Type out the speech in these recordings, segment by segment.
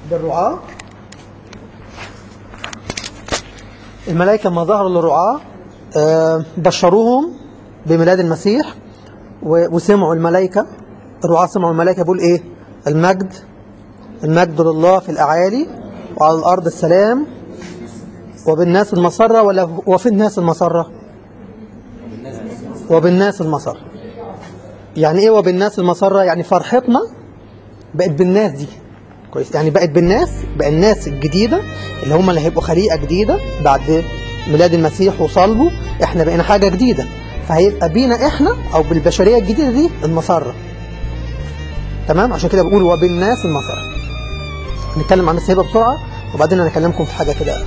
بالرعاة الملائكة ما ظهروا للرعاة آه، بشروهم بميلاد المسيح و- وسمعوا الملائكة الرعاة سمعوا الملائكة بيقول ايه المجد المجد لله في الأعالي وعلى الأرض السلام وبالناس المسرة ولا وفي الناس المسرة وبالناس المسرة يعني ايه وبالناس المسرة يعني فرحتنا بقت بالناس دي كويس يعني بقت بالناس بقى الناس الجديدة اللي هم اللي هيبقوا خليقة جديدة بعد ميلاد المسيح وصلبه احنا بقينا حاجة جديدة فهيبقى بينا احنا او بالبشرية الجديدة دي المسرة تمام عشان كده بقول وبالناس المسرة نتكلم عن السيبة بسرعة وبعدين انا اكلمكم في حاجة كده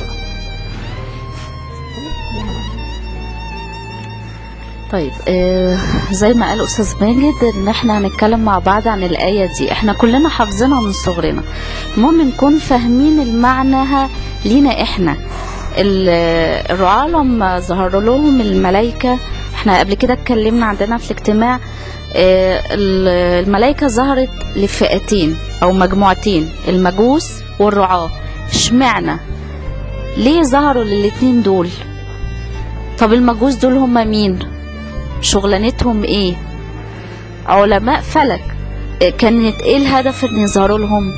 طيب آه زي ما قال استاذ ماجد ان احنا هنتكلم مع بعض عن الايه دي احنا كلنا حافظينها من صغرنا المهم نكون فاهمين المعنى لينا احنا ال- الرعاة لما ظهر لهم الملائكة احنا قبل كده اتكلمنا عندنا في الاجتماع آه، ال- الملائكة ظهرت لفئتين او مجموعتين المجوس والرعاة اشمعنى ليه ظهروا للاتنين دول طب المجوس دول هم مين شغلانتهم ايه علماء فلك إيه كانت ايه الهدف ان يظهروا لهم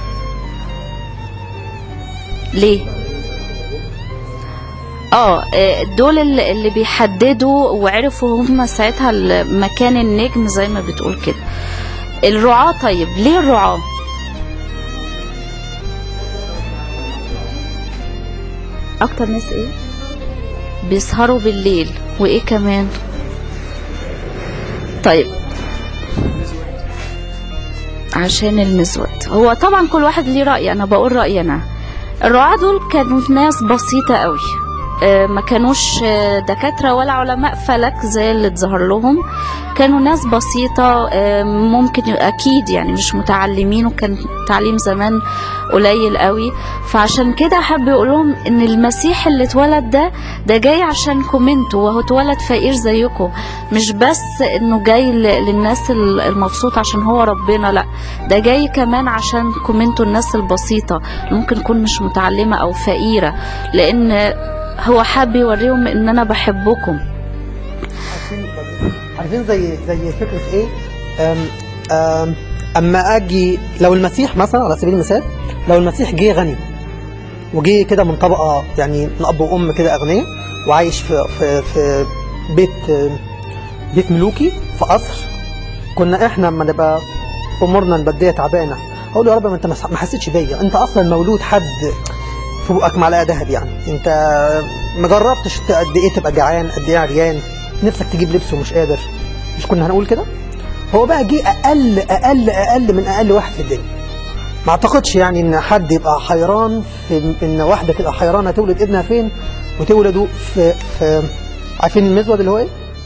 ليه اه إيه دول اللي اللي بيحددوا وعرفوا هم ساعتها ال- مكان النجم زي ما بتقول كده الرعاة طيب ليه الرعاة اكتر ناس ايه بيسهروا بالليل وايه كمان طيب عشان المزود هو طبعا كل واحد ليه رأي انا بقول رأيي انا الرعاة دول كانوا ناس بسيطة قوي آه، ما كانوش آه، دكاترة ولا علماء فلك زي اللي اتظهر لهم كانوا ناس بسيطة آه، ممكن أكيد يعني مش متعلمين وكان التعليم زمان قليل قوي فعشان كده حب يقول لهم ان المسيح اللي اتولد ده ده جاي عشانكم انتوا وهو اتولد فقير زيكم مش بس انه جاي ل- للناس ال- المبسوطة عشان هو ربنا لا ده جاي كمان عشانكم انتوا الناس البسيطة اللي ممكن تكون مش متعلمة او فقيرة لان هو حب يوريهم ان انا بحبكم عارفين عارفين زي زي فكره ايه أم أم اما اجي لو المسيح مثلا على سبيل المثال لو المسيح جه غني وجه كده من طبقه يعني من اب وام كده اغنياء وعايش في في في بيت بيت ملوكي في قصر كنا احنا لما نبقى امورنا الماديه تعبانه اقول يا رب ما انت ما حسيتش بيا انت اصلا مولود حد في بقك معلقه ذهب يعني انت ما جربتش ت- قد ايه تبقى جعان قد ايه عريان نفسك تجيب لبس ومش قادر مش كنا هنقول كده هو بقى جه اقل اقل اقل من اقل واحد في الدنيا ما اعتقدش يعني ان حد يبقى حيران في ان واحده تبقى حيرانه تولد ابنها فين وتولده في في عارفين المزود اللي هو ايه؟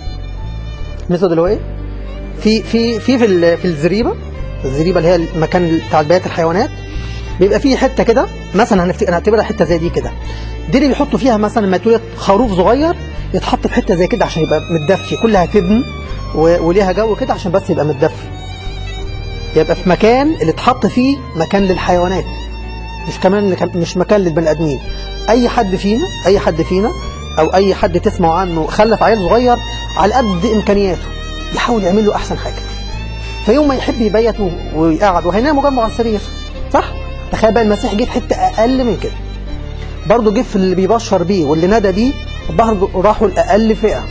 المزود اللي هو ايه؟ في في في في ال- في الزريبه الزريبه اللي هي المكان بتاع بيات الحيوانات بيبقى فيه حته كده مثلا هنفت- هنعتبرها حته زي دي كده دي اللي بيحطوا فيها مثلا لما يتولد خروف صغير يتحط في حته زي كده عشان يبقى متدفي كلها تبن و- وليها جو كده عشان بس يبقى متدفي يبقى في مكان اللي اتحط فيه مكان للحيوانات مش كمان مش مكان للبني ادمين اي حد فينا اي حد فينا او اي حد تسمعوا عنه خلف عيل صغير على قد امكانياته يحاول يعمل له احسن حاجه فيوم ما يحب يبيت و- ويقعد وهيناموا جنبه على السرير صح تخيل بقى المسيح جه في حته اقل من كده برضه جه في اللي بيبشر بيه واللي نادى بيه برضه راحوا لاقل فئه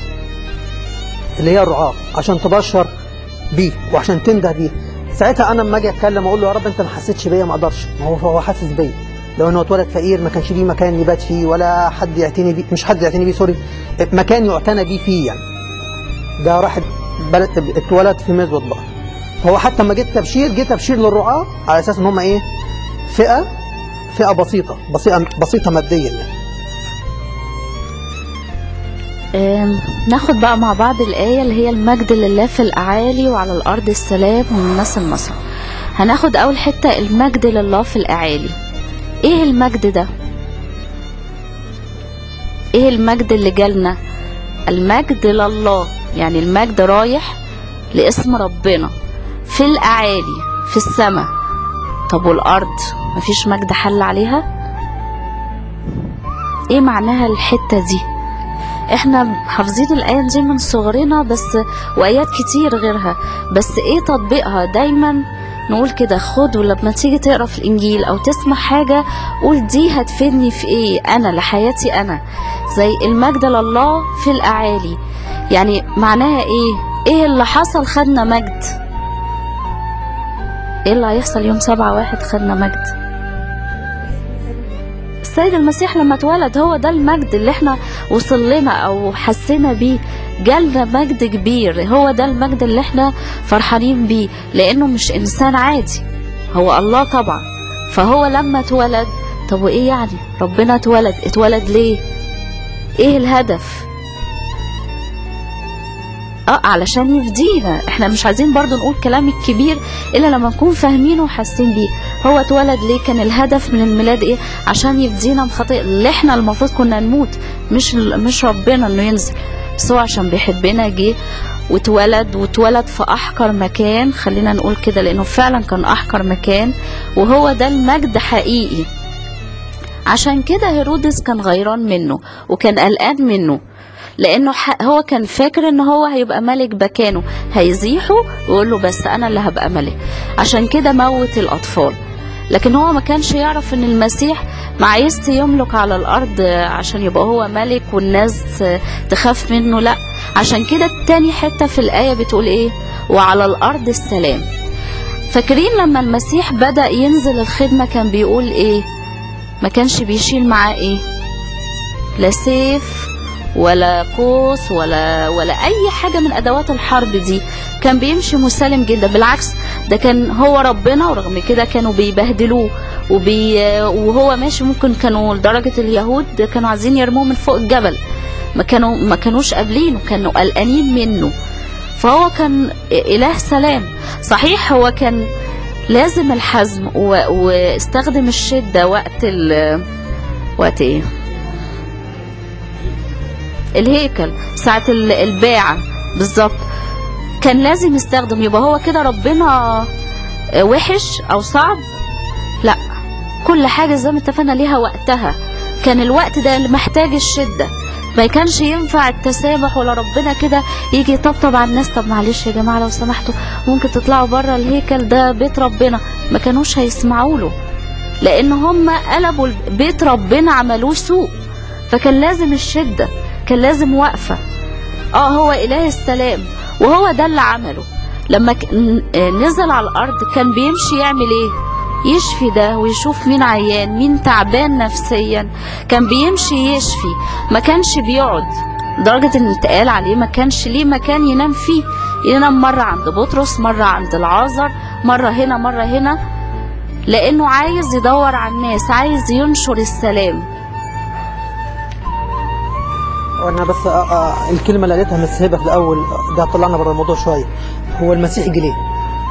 اللي هي الرعاة عشان تبشر بيه وعشان تنده بيه ساعتها انا لما اجي اتكلم اقول له يا رب انت ما حسيتش بيا ما اقدرش ما هو هو حاسس بيا لو انه اتولد فقير ما كانش ليه مكان يبات فيه ولا حد يعتني بيه مش حد يعتني بيه سوري مكان يعتنى بيه فيه يعني ده راح بلد اتولد في مزود بقى هو حتى لما جه تبشير جه تبشير للرعاة على اساس ان هم ايه فئه فئه بسيطه بسيطه بسيطه ماديا يعني آم، ناخد بقى مع بعض الآية اللي هي المجد لله في الأعالي وعلى الأرض السلام والناس المصر هناخد أول حتة المجد لله في الأعالي إيه المجد ده؟ إيه المجد اللي جالنا؟ المجد لله يعني المجد رايح لاسم ربنا في الأعالي في السماء طب والارض مفيش مجد حل عليها ايه معناها الحته دي احنا حافظين الايه دي من صغرنا بس وايات كتير غيرها بس ايه تطبيقها دايما نقول كده خد ولما تيجي تقرا في الانجيل او تسمع حاجه قول دي هتفيدني في ايه انا لحياتي انا زي المجد لله في الاعالي يعني معناها ايه ايه اللي حصل خدنا مجد ايه اللي هيحصل يوم سبعة واحد خدنا مجد السيد المسيح لما اتولد هو ده المجد اللي احنا وصل لنا او حسينا بيه جالنا مجد كبير هو ده المجد اللي احنا فرحانين بيه لانه مش انسان عادي هو الله طبعا فهو لما اتولد طب وايه يعني ربنا اتولد اتولد ليه ايه الهدف اه علشان يفدينا احنا مش عايزين برضو نقول كلام الكبير الا لما نكون فاهمينه وحاسين بيه هو اتولد ليه كان الهدف من الميلاد ايه عشان يفدينا من خطيئة اللي احنا المفروض كنا نموت مش مش ربنا انه ينزل بس هو عشان بيحبنا جه واتولد واتولد في احقر مكان خلينا نقول كده لانه فعلا كان احقر مكان وهو ده المجد حقيقي عشان كده هيرودس كان غيران منه وكان قلقان منه لانه هو كان فاكر ان هو هيبقى ملك مكانه هيزيحه ويقول له بس انا اللي هبقى ملك عشان كده موت الاطفال لكن هو ما كانش يعرف ان المسيح معيز يملك على الارض عشان يبقى هو ملك والناس تخاف منه لا عشان كده التاني حتة في الآية بتقول ايه وعلى الارض السلام فاكرين لما المسيح بدأ ينزل الخدمة كان بيقول ايه ما كانش بيشيل معاه ايه لا سيف ولا قوس ولا ولا اي حاجه من ادوات الحرب دي كان بيمشي مسالم جدا بالعكس ده كان هو ربنا ورغم كده كانوا بيبهدلوه وبي وهو ماشي ممكن كانوا لدرجه اليهود كانوا عايزين يرموه من فوق الجبل ما كانوا ما كانوش قابلينه كانوا قلقانين منه فهو كان اله سلام صحيح هو كان لازم الحزم واستخدم الشده وقت ال وقت ايه الهيكل ساعة الباعة بالظبط كان لازم يستخدم يبقى هو كده ربنا وحش او صعب لا كل حاجة زي ما اتفقنا ليها وقتها كان الوقت ده اللي محتاج الشدة ما كانش ينفع التسامح ولا ربنا كده يجي يطبطب على الناس طب معلش يا جماعة لو سمحتوا ممكن تطلعوا بره الهيكل ده بيت ربنا ما كانوش هيسمعوا له لان هم قلبوا بيت ربنا عملوه سوء فكان لازم الشده كان لازم وقفة اه هو إله السلام وهو ده اللي عمله لما نزل على الأرض كان بيمشي يعمل ايه يشفي ده ويشوف مين عيان مين تعبان نفسيا كان بيمشي يشفي ما كانش بيقعد لدرجة ان اتقال عليه ما كانش ليه مكان ينام فيه ينام مرة عند بطرس مرة عند العازر مرة هنا مرة هنا لانه عايز يدور على الناس عايز ينشر السلام وانا بس آه آه الكلمه اللي قالتها مس هبه في الاول ده طلعنا بره الموضوع شويه هو المسيح جه ليه؟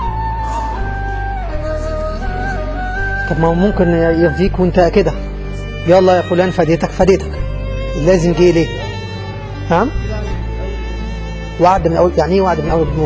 طب ما هو ممكن يفديك وانت كده يلا يا فلان فديتك فديتك لازم جه ليه؟ ها؟ وعد من اول يعني ايه وعد من اول الموت؟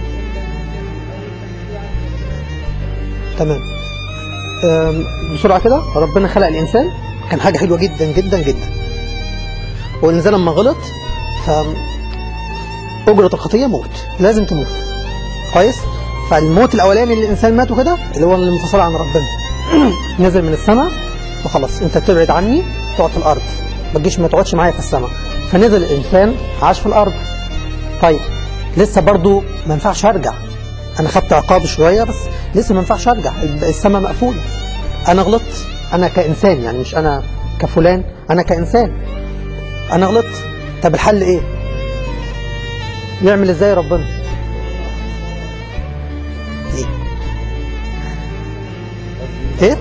تمام بسرعه كده ربنا خلق الانسان كان حاجه حلوه جدا جدا جدا والإنسان لما غلط ف أجرة الخطية موت لازم تموت كويس فالموت الأولاني اللي الإنسان ماته كده اللي هو الانفصال عن ربنا نزل من السماء وخلاص أنت تبعد عني تقعد في الأرض ما تجيش ما تقعدش معايا في السماء فنزل الإنسان عاش في الأرض طيب لسه برضو ما ينفعش أرجع أنا خدت عقاب شوية بس لسه ما ينفعش أرجع السماء مقفولة أنا غلطت أنا كإنسان يعني مش أنا كفلان أنا كإنسان انا غلطت طب الحل ايه يعمل ازاي ربنا ايه ايه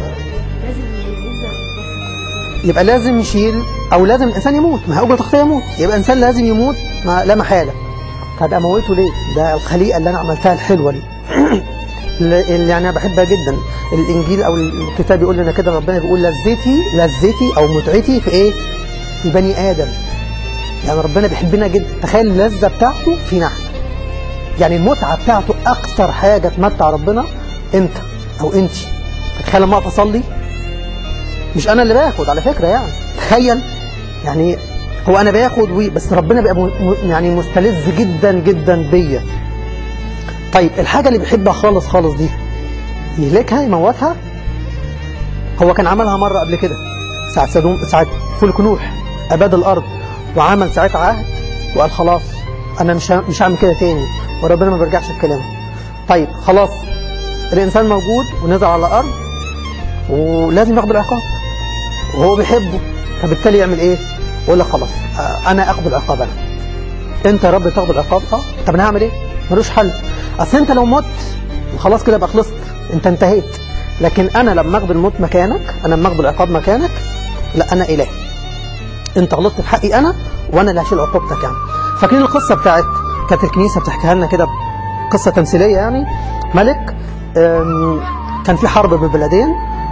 يبقى لازم يشيل او لازم الانسان يموت ما هي اجره الخطيه يموت يبقى الانسان لازم يموت ما لا محاله طب اموته ليه ده الخليقه اللي انا عملتها الحلوه دي اللي يعني انا بحبها جدا الانجيل او الكتاب يقول لنا كده ربنا بيقول لذتي لذتي او متعتي في ايه في بني ادم يعني ربنا بيحبنا جدا تخيل اللذه بتاعته فينا احنا يعني المتعه بتاعته اكثر حاجه تمتع ربنا انت او انت تخيل لما اقف اصلي مش انا اللي باخد على فكره يعني تخيل يعني هو انا باخد وي بس ربنا بيبقى م... م- يعني مستلذ جدا جدا بيا طيب الحاجه اللي بيحبها خالص خالص دي يهلكها يموتها هو كان عملها مره قبل كده ساعه سدوم ساعه فلك نوح اباد الارض وعمل ساعتها عهد وقال خلاص انا مش ه- مش هعمل كده تاني وربنا ما بيرجعش في كلامه طيب خلاص الانسان موجود ونزل على الارض ولازم ياخد العقاب وهو بيحبه فبالتالي يعمل ايه يقول لك خلاص آه، انا اخد العقاب انا انت يا رب تاخد العقاب اه طب انا هعمل ايه ملوش حل اصل انت لو مت خلاص كده يبقى خلصت انت انتهيت لكن انا لما اخد الموت مكانك انا لما اخد العقاب مكانك لا انا اله انت غلطت في حقي انا وانا اللي هشيل عقوبتك يعني فاكرين القصه بتاعت كانت الكنيسه بتحكيها لنا كده قصه تمثيليه يعني ملك أم، كان في حرب بين بلدين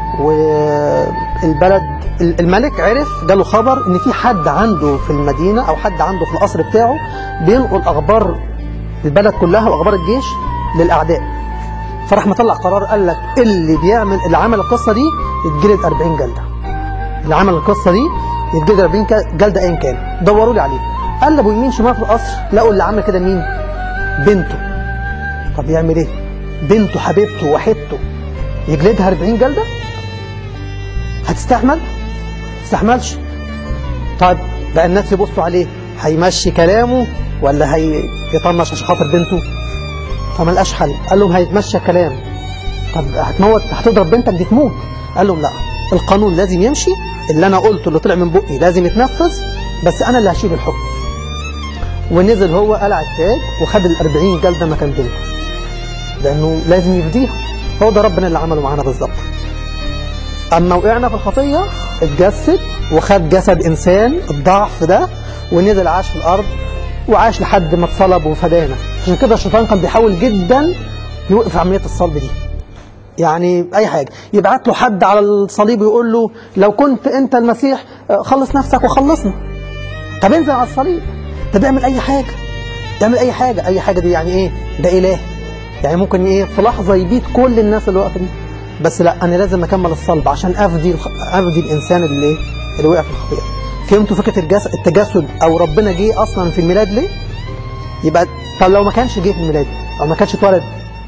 والبلد الملك عرف جاله خبر ان في حد عنده في المدينه او حد عنده في القصر بتاعه بينقل اخبار البلد كلها واخبار الجيش للاعداء فراح مطلع قرار قال لك اللي بيعمل اللي عمل القصه دي يتجلد 40 جلده اللي عمل القصه دي يتجلد 40 ك- جلده ايا كان دوروا لي عليه قلبوا يمين شمال في القصر لقوا اللي عمل كده مين بنته طب يعمل ايه بنته حبيبته وحيدته يجلدها 40 جلده هتستحمل تستحملش طيب بقى الناس يبصوا عليه هيمشي كلامه ولا هيطنش عشان خاطر بنته فما لقاش حل قال لهم هيتمشى كلام طب هتموت هتضرب بنتك دي تموت قال لهم لا القانون لازم يمشي اللي انا قلته اللي طلع من بقي لازم يتنفذ بس انا اللي هشيل الحكم ونزل هو قلع التاج وخد ال 40 جلده مكان بنته لانه لازم يفديها هو ده ربنا اللي عمله معانا بالظبط اما وقعنا في الخطيه اتجسد وخد جسد انسان الضعف ده ونزل عاش في الارض وعاش لحد ما اتصلب وفدانا عشان كده الشيطان كان بيحاول جدا يوقف عمليه الصلب دي يعني اي حاجه يبعت له حد على الصليب ويقول له لو كنت انت المسيح آه، خلص نفسك وخلصنا طب انزل على الصليب طب اعمل اي حاجه اعمل اي حاجه اي حاجه دي يعني ايه ده اله يعني ممكن ايه في لحظه يبيد كل الناس اللي واقفه دي بس لا انا لازم اكمل الصلب عشان افدي الخ... افدي الانسان اللي اللي وقع في الخطيئه فهمتوا فكره الجس... التجسد او ربنا جه اصلا في الميلاد ليه يبقى طب لو ما كانش جه في الميلاد او ما كانش اتولد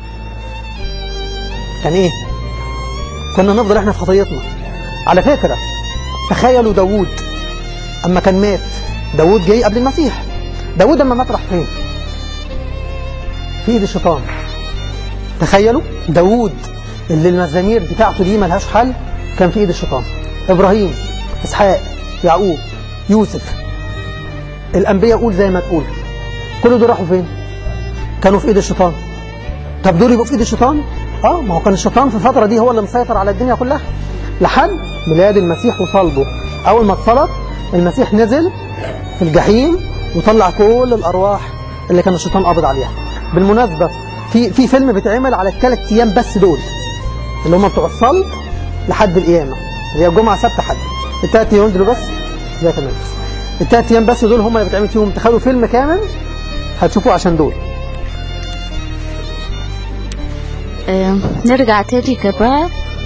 كان ايه كنا نفضل احنا في خطيتنا على فكره تخيلوا داوود اما كان مات داوود جاي قبل المسيح داوود اما مات راح فين في ايد الشيطان تخيلوا داوود اللي المزامير بتاعته دي ملهاش حل كان في ايد الشيطان ابراهيم اسحاق يعقوب يوسف الانبياء قول زي ما تقول كل دول راحوا فين كانوا في ايد الشيطان طب دول يبقوا في ايد الشيطان اه ما هو كان الشيطان في الفتره دي هو اللي مسيطر على الدنيا كلها لحد ميلاد المسيح وصلبه اول ما اتصلب المسيح نزل في الجحيم وطلع كل الارواح اللي كان الشيطان قابض عليها بالمناسبه في في فيلم بيتعمل على الثلاث ايام بس دول اللي هم بتوع الصلب لحد القيامه اللي هي الجمعه سبت حد الثلاث ايام دول بس لا تمام الثلاث ايام بس دول هم اللي بيتعمل فيهم تخيلوا فيلم كامل هتشوفوه عشان دول آه، نرجع تاني كده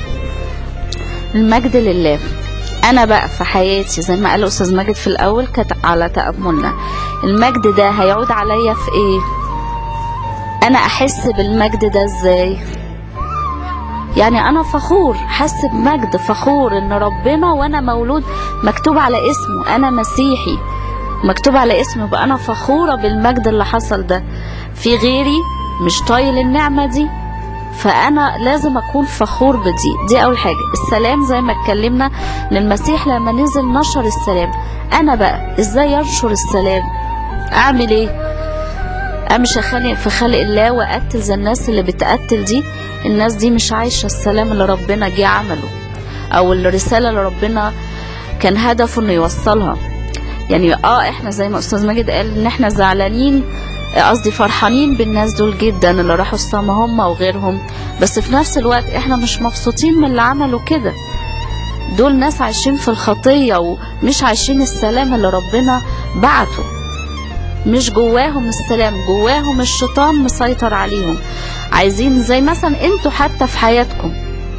المجد لله انا بقى في حياتي زي ما قال الاستاذ ماجد في الاول كانت على تاملنا المجد ده هيعود عليا في ايه انا احس بالمجد ده ازاي يعني انا فخور حاسس بمجد فخور ان ربنا وانا مولود مكتوب على اسمه انا مسيحي مكتوب على اسمه يبقى انا فخوره بالمجد اللي حصل ده في غيري مش طايل النعمه دي فانا لازم اكون فخور بدي دي اول حاجه السلام زي ما اتكلمنا ان المسيح لما نزل نشر السلام انا بقى ازاي انشر السلام اعمل ايه امشي خلق في خلق الله واقتل زي الناس اللي بتقتل دي الناس دي مش عايشه السلام اللي ربنا جه عمله او الرساله اللي ربنا كان هدفه انه يوصلها يعني اه احنا زي ما استاذ ماجد قال ان احنا زعلانين قصدي فرحانين بالناس دول جدا اللي راحوا السما هم وغيرهم بس في نفس الوقت احنا مش مبسوطين من اللي عملوا كده دول ناس عايشين في الخطية ومش عايشين السلام اللي ربنا بعته مش جواهم السلام جواهم الشيطان مسيطر عليهم عايزين زي مثلا انتوا حتى في حياتكم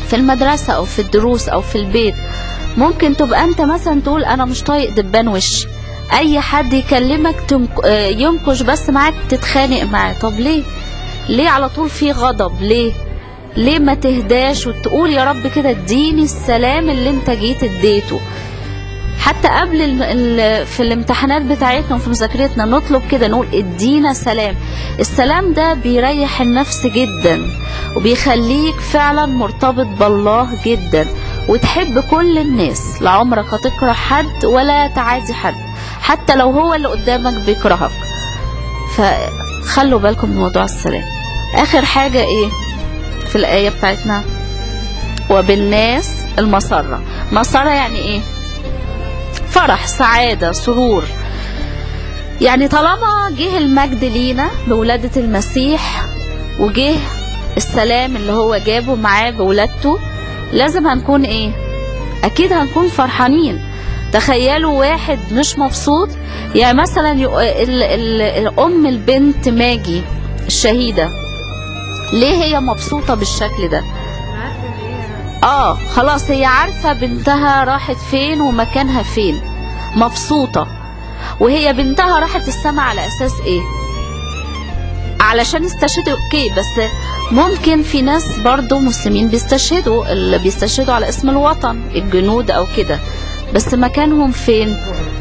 في المدرسة أو في الدروس أو في البيت ممكن تبقى أنت مثلا تقول أنا مش طايق دبان وشي أي حد يكلمك تنك... آه، ينكش بس معاك تتخانق معاه طب ليه؟ ليه على طول في غضب ليه؟ ليه ما تهداش وتقول يا رب كده اديني السلام اللي انت جيت اديته حتى قبل ال... ال... في الامتحانات بتاعتنا وفي مذاكرتنا نطلب كده نقول ادينا سلام السلام ده بيريح النفس جدا وبيخليك فعلا مرتبط بالله جدا وتحب كل الناس لعمرك هتكره حد ولا تعادي حد حتى لو هو اللي قدامك بيكرهك فخلوا بالكم من موضوع السلام اخر حاجة ايه في الآية بتاعتنا وبالناس المسرة مسرة يعني ايه فرح سعادة سرور يعني طالما جه المجد لينا بولادة المسيح وجه السلام اللي هو جابه معاه بولادته لازم هنكون ايه اكيد هنكون فرحانين تخيلوا واحد مش مبسوط يعني مثلا يق- ال- ال- الام البنت ماجي الشهيده ليه هي مبسوطه بالشكل ده اه خلاص هي عارفه بنتها راحت فين ومكانها فين مبسوطه وهي بنتها راحت السما على اساس ايه علشان استشهدوا اوكي بس ممكن في ناس برضو مسلمين بيستشهدوا اللي بيستشهدوا على اسم الوطن الجنود او كده بس مكانهم فين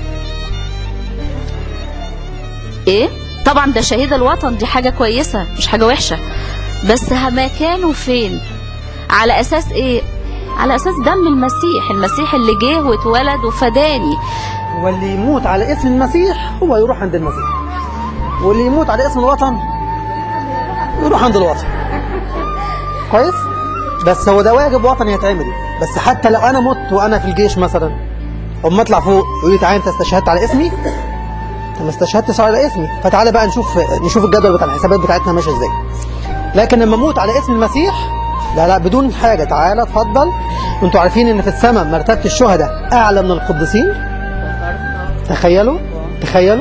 ايه طبعا ده شهيد الوطن دي حاجة كويسة مش حاجة وحشة بس مكانه فين على اساس ايه على اساس دم المسيح المسيح اللي جه واتولد وفداني واللي يموت على اسم المسيح هو يروح عند المسيح واللي يموت على اسم الوطن يروح عند الوطن كويس بس هو ده واجب وطني يتعمل بس حتى لو انا مت وانا في الجيش مثلا اما اطلع فوق يقول لي تعالى انت استشهدت على اسمي أنت ما استشهدتش على اسمي فتعالى بقى نشوف نشوف الجدول بتاع الحسابات بتاعتنا ماشيه ازاي لكن لما اموت على اسم المسيح لا لا بدون حاجه تعالى اتفضل انتوا عارفين ان في السماء مرتبه الشهداء اعلى من القديسين تخيلوا تخيلوا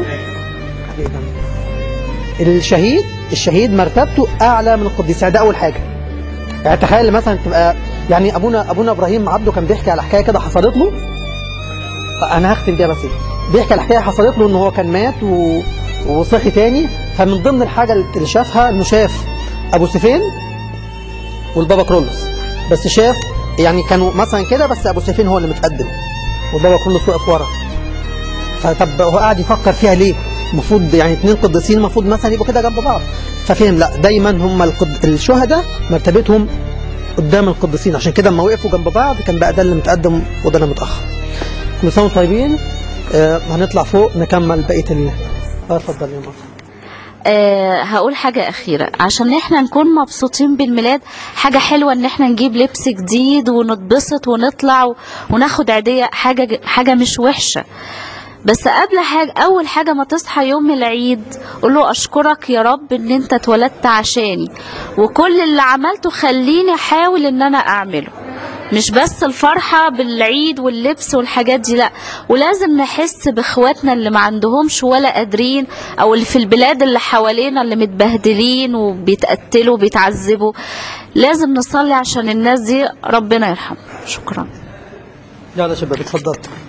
الشهيد الشهيد مرتبته اعلى من القديس يعني ده اول حاجه يعني تخيل مثلا تبقى يعني ابونا ابونا ابراهيم عبده كان بيحكي على حكايه كده حصلت له انا هختم بيها بس إيه. بيحكي على حكايه حصلت له ان هو كان مات و... وصحي تاني فمن ضمن الحاجه اللي شافها انه شاف ابو سيفين والبابا كرولوس بس شاف يعني كانوا مثلا كده بس ابو سيفين هو اللي متقدم والبابا كرولوس واقف ورا فطب هو قاعد يفكر فيها ليه؟ المفروض يعني اثنين قديسين المفروض مثلا يبقوا كده جنب بعض ففهم لا دايما هم القد... الشهداء مرتبتهم قدام القديسين عشان كده لما وقفوا جنب بعض كان بقى ده اللي متقدم وده اللي متاخر كل سنه وانتم طيبين آه هنطلع فوق نكمل بقيه ال اه اتفضل يا مصر أه هقول حاجة أخيرة عشان احنا نكون مبسوطين بالميلاد حاجة حلوة ان احنا نجيب لبس جديد ونتبسط ونطلع و- وناخد عيدية حاجة حاجة مش وحشة بس قبل حاجة أول حاجة ما تصحى يوم العيد قول له أشكرك يا رب إن أنت اتولدت عشاني وكل اللي عملته خليني أحاول إن أنا أعمله مش بس الفرحة بالعيد واللبس والحاجات دي لا ولازم نحس باخواتنا اللي ما عندهمش ولا قادرين او اللي في البلاد اللي حوالينا اللي متبهدلين وبيتقتلوا وبيتعذبوا لازم نصلي عشان الناس دي ربنا يرحمهم شكرا يلا يا شباب اتفضل